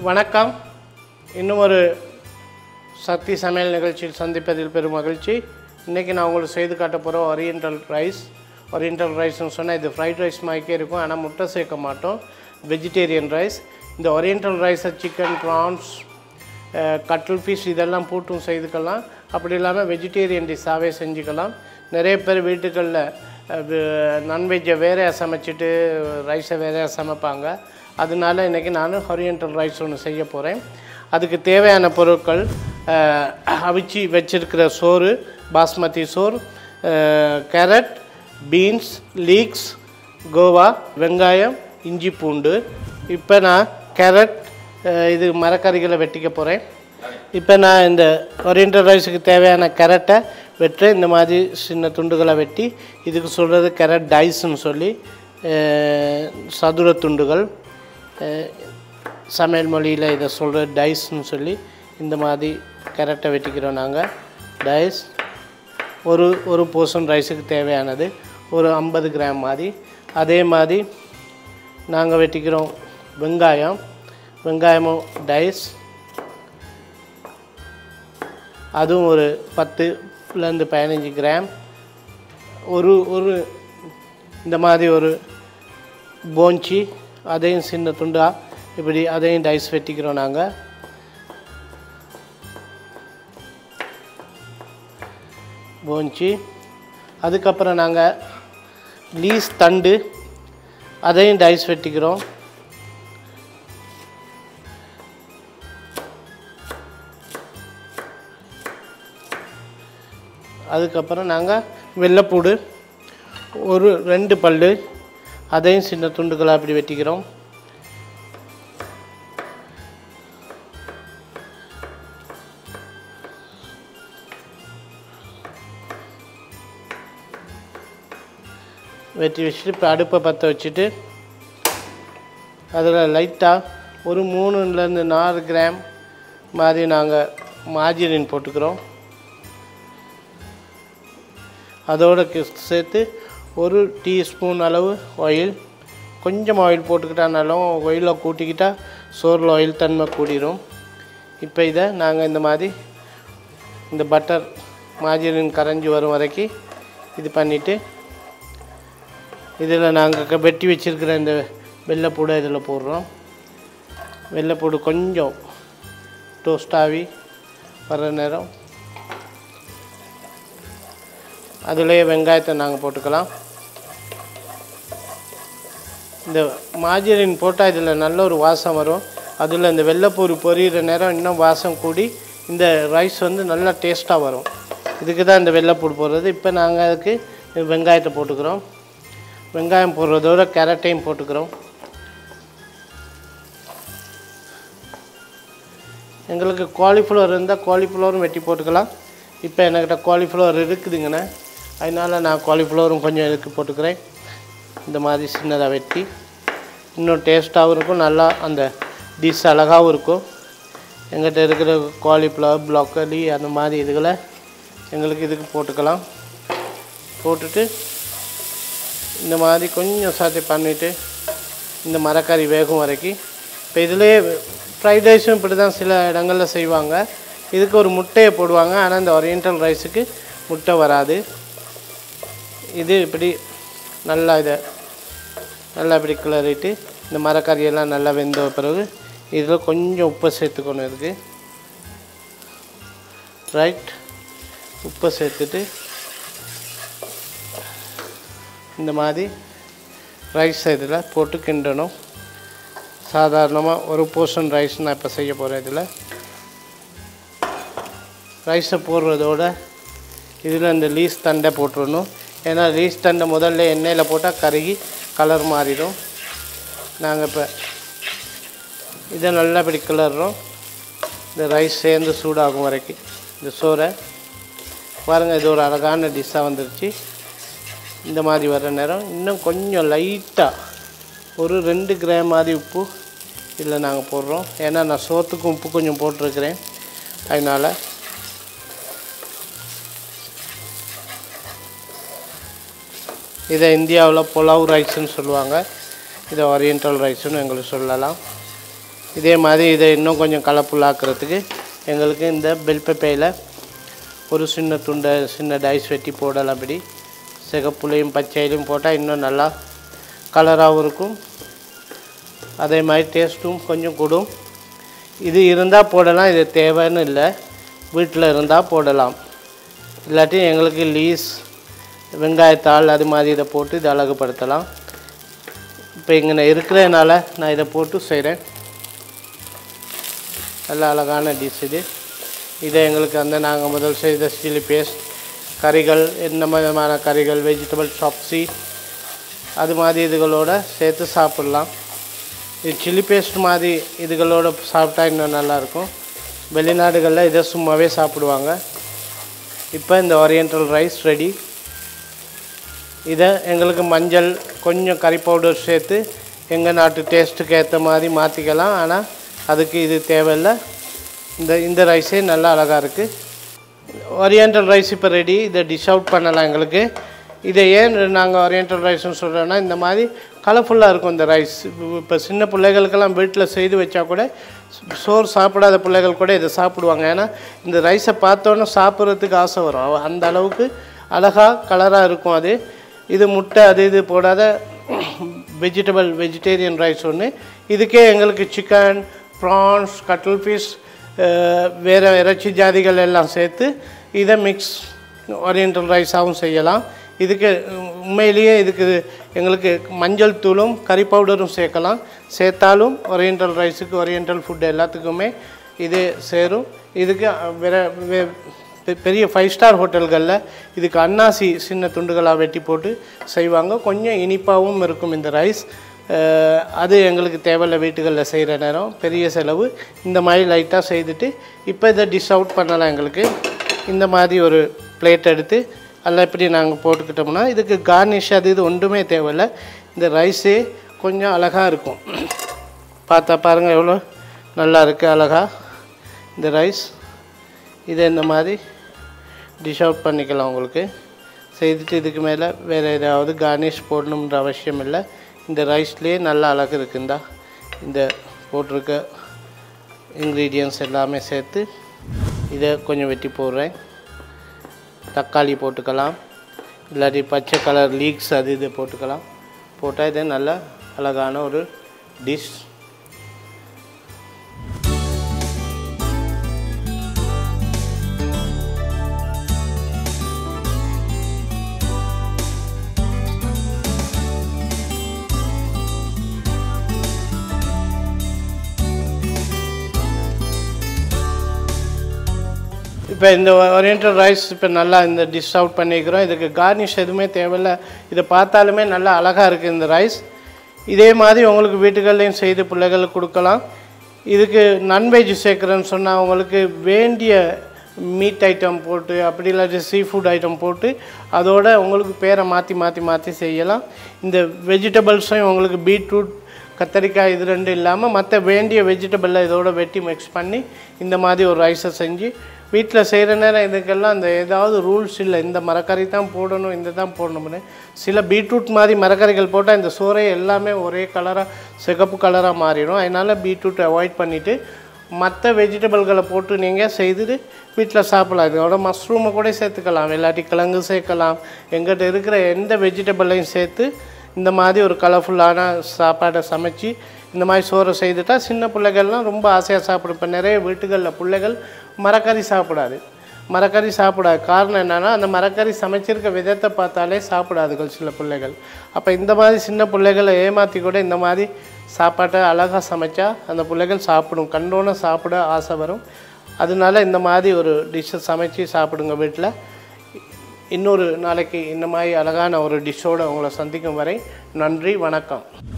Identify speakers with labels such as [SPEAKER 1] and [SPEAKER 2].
[SPEAKER 1] வணக்கம் இன்னும் ஒரு சக்தி சமையல் நிகழ்ச்சியில் சந்திப்பதில் பெரும் மகிழ்ச்சி இன்றைக்கி நான் உங்களுக்கு செய்து காட்ட போகிற ஒரியண்டல் ரைஸ் ஒரியண்டல் ரைஸ்னு சொன்னால் இது ஃப்ரைட் ரைஸ் மாதிரிக்கே இருக்கும் ஆனால் முட்டை சேர்க்க மாட்டோம் வெஜிடேரியன் ரைஸ் இந்த ஒரியண்டல் ரைஸை சிக்கன் ப்ரான்ஸ் கட்டில் ஃபிஷ் இதெல்லாம் போட்டும் செய்துக்கலாம் அப்படி இல்லாமல் வெஜிடேரியன் டிஷ்ஷாகவே செஞ்சுக்கலாம் நிறைய பேர் வீட்டுகளில் நான்வெஜ்ஜை வேறையாக சமைச்சிட்டு ரைஸை வேறையாக சமைப்பாங்க அதனால இன்றைக்கி நான் ஹொரியண்டல் ரைஸ் ஒன்று செய்ய போகிறேன் அதுக்கு தேவையான பொருட்கள் அஹ், அவிச்சு வச்சிருக்கிற சோறு பாஸ்மதி சோறு கேரட் பீன்ஸ் லீக்ஸ் கோவா வெங்காயம் இஞ்சி பூண்டு இப்போ நான் கேரட் அஹ், இது மரக்கறிகளை வெட்டிக்க போகிறேன் இப்போ நான் இந்த ஒரியண்டல் ரைஸுக்கு தேவையான கேரட்டை வெட்டுறேன் இந்த மாதிரி சின்ன துண்டுகளை வெட்டி இதுக்கு சொல்கிறது கேரட் டைஸ்ன்னு சொல்லி அஹ், சதுர துண்டுகள் அஹ், சமையல் மொழியில் இதை சொல்கிற டைஸ்ன்னு சொல்லி இந்த மாதிரி கேரட்டை வெட்டிக்கிறோம் நாங்கள் டைஸ் ஒரு ஒரு போர்ஷன் ரைஸுக்கு தேவையானது ஒரு ஐம்பது கிராம் மாதிரி அதே மாதிரி நாங்கள் வெட்டிக்கிறோம் வெங்காயம் வெங்காயமும் டைஸ் அதுவும் ஒரு பத்துலேருந்து பதினஞ்சு கிராம் ஒரு ஒரு இந்த மாதிரி ஒரு போஞ்சி அதையும் சின்ன துண்டா இப்படி அதையும் டைஸ் வெட்டிக்கிறோம் நாங்கள் போஞ்சி அதுக்கப்புறம் நாங்கள் லீஸ் தண்டு அதையும் டைஸ் வெட்டிக்கிறோம் அதுக்கப்புறம் நாங்கள் வெள்ளைப்பூடு ஒரு ரெண்டு பல்லு அதையும் சின்ன துண்டுகளாக அப்படி வெட்டிக்கிறோம் வெட்டி வச்சுட்டு இப்போ அடுப்பை பற்ற வச்சுட்டு அதில் லைட்டாக ஒரு மூணுலேருந்து நாலு கிராம் மாதிரி நாங்கள் மார்ஜரின் போட்டுக்கிறோம் அதோட கி- சேர்த்து ஒரு டீஸ்பூன் அளவு ஆயில் கொஞ்சம் ஆயில் போட்டுக்கிட்டானாலும் ஆயிலை கூட்டிக்கிட்டா சோறில் ஆயில் தன்மை கூடிரும் இப்போ இதை நாங்கள் இந்த மாதிரி இந்த பட்டர் மாஜரின் கரைஞ்சி வரும் வரைக்கும் இது பண்ணிவிட்டு இதில் நாங்கள் வெட்டி வச்சுருக்கிற இந்த வெள்ளைப்பூடை இதில் போடுறோம் வெள்ளைப்பூடு கொஞ்சம் டோஸ்ட் ஆகி வர்ற நேரம் அதுலேயே வெங்காயத்தை நாங்கள் போட்டுக்கலாம் இந்த மாஜரின் போட்டால் இதில் நல்ல ஒரு வாசம் வரும் அதில் இந்த வெள்ளைப்பூரி பொரியிற நேரம் இன்னும் வாசம் கூடி இந்த ரைஸ் வந்து நல்லா டேஸ்ட்டாக வரும் இதுக்கு தான் இந்த வெள்ளைப்பூடு போடுறது இப்போ நாங்கள் அதுக்கு வெங்காயத்தை போட்டுக்கிறோம் வெங்காயம் போடுறதோட கேரட்டையும் போட்டுக்கிறோம் எங்களுக்கு காலிஃப்ளவர் இருந்தால் காலிஃப்ளவரும் வெட்டி போட்டுக்கலாம் இப்போ என்கிட்ட காலிஃப்ளவர் இருக்குதுங்கண்ணே அதனால் நான் காலிஃப்ளவரும் கொஞ்சம் இதுக்கு போட்டுக்கிறேன் இந்த மாதிரி சின்னதாக வெட்டி இன்னும் டேஸ்ட்டாகவும் இருக்கும் நல்லா அந்த டிஷ் அழகாகவும் இருக்கும் எங்கிட்ட இருக்கிற காலிஃப்ளவர் ப்ளாக்கலி அந்த மாதிரி இதுகளை எங்களுக்கு இதுக்கு போட்டுக்கலாம் போட்டுட்டு இந்த மாதிரி கொஞ்சம் சாத்தி பண்ணிவிட்டு இந்த மரக்கறி வேகும் வரைக்கும் இப்போ இதிலே ஃப்ரைட் ரைஸும் இப்படி தான் சில இடங்களில் செய்வாங்க இதுக்கு ஒரு முட்டையை போடுவாங்க ஆனால் இந்த ஒரியண்டல் ரைஸுக்கு முட்டை வராது இது இப்படி நல்லா இதை நல்லா இப்படி கிளறிட்டு இந்த மரக்கறியெல்லாம் நல்லா வெந்த பிறகு இதில் கொஞ்சம் உப்பை சேர்த்துக்கணும் இதுக்கு ரைட் உப்பை சேர்த்துட்டு இந்த மாதிரி ரைஸ் இதில் போட்டு கிண்டணும் சாதாரணமாக ஒரு போர்ஷன் ரைஸ் நான் இப்போ செய்ய போகிறேன் இதில் ரைஸை போடுறதோட இதில் இந்த லீஸ் தண்டை போட்டுடணும் ஏன்னா லீஸ் தண்டை முதல்ல எண்ணெயில் போட்டால் கருகி கலர் மாறிடும் நாங்கள் இப்போ இதை நல்லா இப்படி கிளறோம் இந்த ரைஸ் சேர்ந்து சூடாகும் வரைக்கும் இந்த சோறை பாருங்கள் இது ஒரு அழகான டிஷ்ஷாக வந்துருச்சு இந்த மாதிரி வர்ற நேரம் இன்னும் கொஞ்சம் லைட்டாக ஒரு ரெண்டு கிராம் மாதிரி உப்பு இதில் நாங்கள் போடுறோம் ஏன்னா நான் சோத்துக்கும் உப்பு கொஞ்சம் போட்டிருக்கிறேன் அதனால் இதை இந்தியாவில் புலாவ் ரைஸ்ன்னு சொல்லுவாங்க இதை ஓரியண்டல் ரைஸ்னு எங்களுக்கு சொல்லலாம் இதே மாதிரி இதை இன்னும் கொஞ்சம் கலர்ஃபுல்லாக்குறதுக்கு எங்களுக்கு இந்த பெல் பெப்பையில் ஒரு சின்ன துண்டை சின்ன டைஸ் வெட்டி போடலாம் அப்படி சிகப்புலையும் பச்சையிலையும் போட்டால் இன்னும் நல்லா கலராகவும் இருக்கும் அதே மாதிரி டேஸ்ட்டும் கொஞ்சம் கூடும் இது இருந்தால் போடலாம் இது தேவைன்னு இல்லை வீட்டில் இருந்தால் போடலாம் இல்லாட்டி எங்களுக்கு லீஸ் வெங்காயத்தாள் அது மாதிரி இதை போட்டு இதை அழகுபடுத்தலாம் இப்போ இங்கே இருக்கிறதுனால நான் இதை போட்டு செய்கிறேன் நல்ல அழகான டிஷ் இது இதை எங்களுக்கு அந்த நாங்கள் முதல் செய்த சில்லி பேஸ்ட் கறிகள் என்ன விதமான கறிகள் வெஜிடபிள் சாப்ஸி அது மாதிரி இதுகளோட சேர்த்து சாப்பிட்லாம் இது சில்லி பேஸ்ட் மாதிரி இதுகளோட சாப்பிட்டா இன்னும் நல்லாயிருக்கும் வெளிநாடுகளில் இதை சும்மாவே சாப்பிடுவாங்க இப்போ இந்த ஓரியண்டல் ரைஸ் ரெடி இதை எங்களுக்கு மஞ்சள் கொஞ்சம் கறி பவுடர் சேர்த்து எங்கள் நாட்டு டேஸ்ட்டுக்கு ஏற்ற மாதிரி மாற்றிக்கலாம் ஆனால் அதுக்கு இது தேவையில்லை இந்த இந்த ரைஸே நல்லா அழகாக இருக்குது ஓரியண்டல் ரைஸ் இப்போ ரெடி இதை டிஷ் அவுட் பண்ணலாம் எங்களுக்கு இதை ஏன் நாங்கள் ஓரியண்டல் ரைஸ்னு சொல்கிறோன்னா இந்த மாதிரி கலர்ஃபுல்லாக இருக்கும் இந்த ரைஸ் இப்போ சின்ன பிள்ளைகளுக்கெல்லாம் வீட்டில் செய்து வச்சா கூட சோறு சாப்பிடாத பிள்ளைகள் கூட இதை சாப்பிடுவாங்க ஏன்னா இந்த ரைஸை பார்த்தோன்னே சாப்பிட்றதுக்கு ஆசை வரும் அவ- அந்த அளவுக்கு அழகாக கலராக இருக்கும் அது இது முட்டை அது இது போடாத வெஜிடபிள் வெஜிடேரியன் ரைஸ் ஒன்று இதுக்கே எங்களுக்கு சிக்கன் ப்ரான்ஸ் கட்டில் ஃபிஷ் வேறு இறைச்சி ஜாதிகள் எல்லாம் சேர்த்து இதை மிக்ஸ் ஓரியண்டல் ரைஸாகவும் செய்யலாம் இதுக்கு உம், உண்மையிலேயே இதுக்கு எங்களுக்கு மஞ்சள் தூளும் கறி பவுடரும் சேர்க்கலாம் சேர்த்தாலும் ஓரியண்டல் ரைஸுக்கு ஓரியண்டல் ஃபுட் எல்லாத்துக்குமே இது சேரும் இதுக்கு அஹ், வேற வே- பெ- பெரிய ஃபைவ் ஸ்டார் ஹோட்டல்களில் இதுக்கு அன்னாசி சின்ன துண்டுகளாக வெட்டி போட்டு செய்வாங்க கொஞ்சம் இனிப்பாகவும் இருக்கும் இந்த ரைஸ் அஹ், அது எங்களுக்கு தேவையில்ல வீட்டுகளில் செய்கிற நேரம் பெரிய செலவு இந்த மாதிரி லைட்டாக செய்துட்டு இப்போ இதை டிஷ் அவுட் பண்ணலாம் எங்களுக்கு இந்த மாதிரி ஒரு பிளேட் எடுத்து அதில் எப்படி நாங்கள் போட்டுக்கிட்டோம்னா இதுக்கு கார்னிஷ் அது இது ஒன்றுமே தேவையில்ல இந்த ரைஸே கொஞ்சம் அழகாக இருக்கும் பார்த்தா பாருங்கள் எவ்வளோ நல்லா இருக்குது அழகாக இந்த ரைஸ் இதை இந்த மாதிரி டிஷ் அவுட் பண்ணிக்கலாம் உங்களுக்கு செய்துட்டு இதுக்கு மேலே வேறு ஏதாவது கார்னிஷ் போடணுன்ற அவசியம் இல்லை இந்த ரைஸ்லேயே நல்ல அழகு இருக்குந்தா இந்த போட்டிருக்க இன்க்ரீடியன்ஸ் எல்லாமே சேர்த்து இதை கொஞ்சம் வெட்டி போடுறேன் தக்காளி போட்டுக்கலாம் இல்லாட்டி பச்சை கலர் லீக்ஸ் அது இது போட்டுக்கலாம் போட்டால் இது நல்ல அழகான ஒரு டிஷ் இப்போ இந்த ஓரியண்டல் ரைஸ் இப்போ நல்லா இந்த டிஷ் அவுட் பண்ணிக்கிறோம் இதுக்கு கார்னிஷ் எதுவுமே தேவையில்ல இதை பார்த்தாலுமே நல்லா அழகாக இருக்குது இந்த ரைஸ் இதே மாதிரி உங்களுக்கு வீட்டுகள்லையும் செய்து பிள்ளைகளுக்கு கொடுக்கலாம் இதுக்கு நான்வெஜ் சேர்க்குறேன்னு சொன்னால் உங்களுக்கு வேண்டிய மீட் ஐட்டம் போட்டு அப்படி இல்லாட்டி சீ ஃபுட் ஐட்டம் போட்டு அதோட உங்களுக்கு பேரை மாற்றி மாற்றி மாற்றி செய்யலாம் இந்த வெஜிடபிள்ஸும் உங்களுக்கு பீட்ரூட் கத்தரிக்காய் இது ரெண்டும் இல்லாமல் மற்ற வேண்டிய வெஜிடபிளில் இதோட வெட்டி மிக்ஸ் பண்ணி இந்த மாதிரி ஒரு ரைஸை செஞ்சு வீட்டில் செய்கிற நேரம் இதுக்கெல்லாம் இந்த ஏதாவது ரூல்ஸ் இல்லை இந்த மரக்கறி தான் போடணும் இந்த தான் போடணும்னு சில பீட்ரூட் மாதிரி மரக்கறிகள் போட்டால் இந்த சோறை எல்லாமே ஒரே கலராக சிகப்பு கலராக மாறிடும் அதனால் பீட்ரூட் அவாய்ட் பண்ணிவிட்டு மற்ற வெஜிடபிள்களை போட்டு நீங்கள் செய்துட்டு வீட்டில் சாப்பிடலாம் இதோட மஷ்ரூமை கூட சேர்த்துக்கலாம் இல்லாட்டி கிழங்கு சேர்க்கலாம் எங்கிட்ட இருக்கிற எந்த வெஜிடபிளையும் சேர்த்து இந்த மாதிரி ஒரு கலர்ஃபுல்லான சாப்பாடை சமைச்சு இந்த மாதிரி சோறை செய்துட்டா சின்ன பிள்ளைகள்லாம் ரொம்ப ஆசையாக சாப்பிடும் இப்போ நிறைய வீட்டுகளில் பிள்ளைகள் மரக்கறி சாப்பிடாது மரக்கறி சாப்பிடாது காரணம் என்னென்னா அந்த மரக்கறி சமைச்சிருக்க விதத்தை பார்த்தாலே சாப்பிடாதுகள் சில பிள்ளைகள் அப்போ இந்த மாதிரி சின்ன பிள்ளைகளை ஏமாற்றி கூட இந்த மாதிரி சாப்பாட்டை அழகாக சமைச்சா அந்த பிள்ளைகள் சாப்பிடும் கண்டோன்னு சாப்பிட ஆசை வரும் அதனால இந்த மாதிரி ஒரு டிஷ்ஷை சமைச்சு சாப்பிடுங்க வீட்டில் இன்னொரு நாளைக்கு இந்த மாதிரி அழகான ஒரு டிஷ்ஷோடு உங்களை சந்திக்கும் வரை நன்றி வணக்கம்